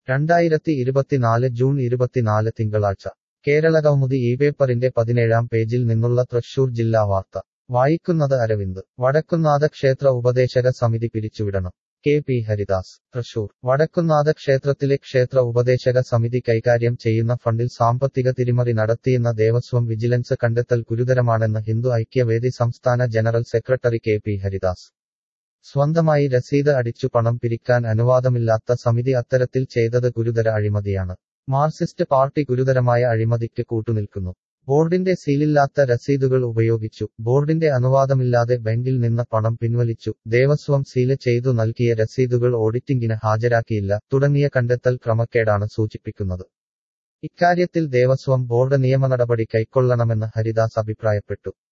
രണ്ടായിരത്തി ഇരുപത്തിനാല് ജൂൺ ഇരുപത്തിനാല് തിങ്കളാഴ്ച കേരളകൗമുദി ഈ പേപ്പറിന്റെ പതിനേഴാം പേജിൽ നിന്നുള്ള തൃശൂർ ജില്ലാ വാർത്ത വായിക്കുന്നത് അരവിന്ദ് വടക്കുന്നാഥ ക്ഷേത്ര ഉപദേശക സമിതി പിരിച്ചുവിടണം കെ പി ഹരിദാസ് തൃശൂർ വടക്കുന്നാഥ ക്ഷേത്രത്തിലെ ക്ഷേത്ര ഉപദേശക സമിതി കൈകാര്യം ചെയ്യുന്ന ഫണ്ടിൽ സാമ്പത്തിക തിരിമറി നടത്തിയെന്ന ദേവസ്വം വിജിലൻസ് കണ്ടെത്തൽ ഗുരുതരമാണെന്ന് ഹിന്ദു ഐക്യവേദി സംസ്ഥാന general secretary K P Haridas സ്വന്തമായി രസീത് അടിച്ചു പണം പിരിക്കാൻ അനുവാദമില്ലാത്ത സമിതി അത്തരത്തിൽ ചെയ്തത് ഗുരുതര അഴിമതിയാണ് മാർക്സിസ്റ്റ് പാർട്ടി ഗുരുതരമായ അഴിമതിക്ക് കൂട്ടുനിൽക്കുന്നു ബോർഡിന്റെ സീലില്ലാത്ത രസീതുകൾ ഉപയോഗിച്ചു ബോർഡിന്റെ അനുവാദമില്ലാതെ ബാങ്കിൽ നിന്ന് പണം പിൻവലിച്ചു ദേവസ്വം സീല് ചെയ്തു നൽകിയ രസീതുകൾ ഓഡിറ്റിംഗിന് ഹാജരാക്കിയില്ല തുടങ്ങിയ കണ്ടെത്തൽ ക്രമക്കേടാണ് സൂചിപ്പിക്കുന്നത് ഇക്കാര്യത്തിൽ ദേവസ്വം ബോർഡ് നിയമനടപടി കൈക്കൊള്ളണമെന്ന് ഹരിദാസ് അഭിപ്രായപ്പെട്ടു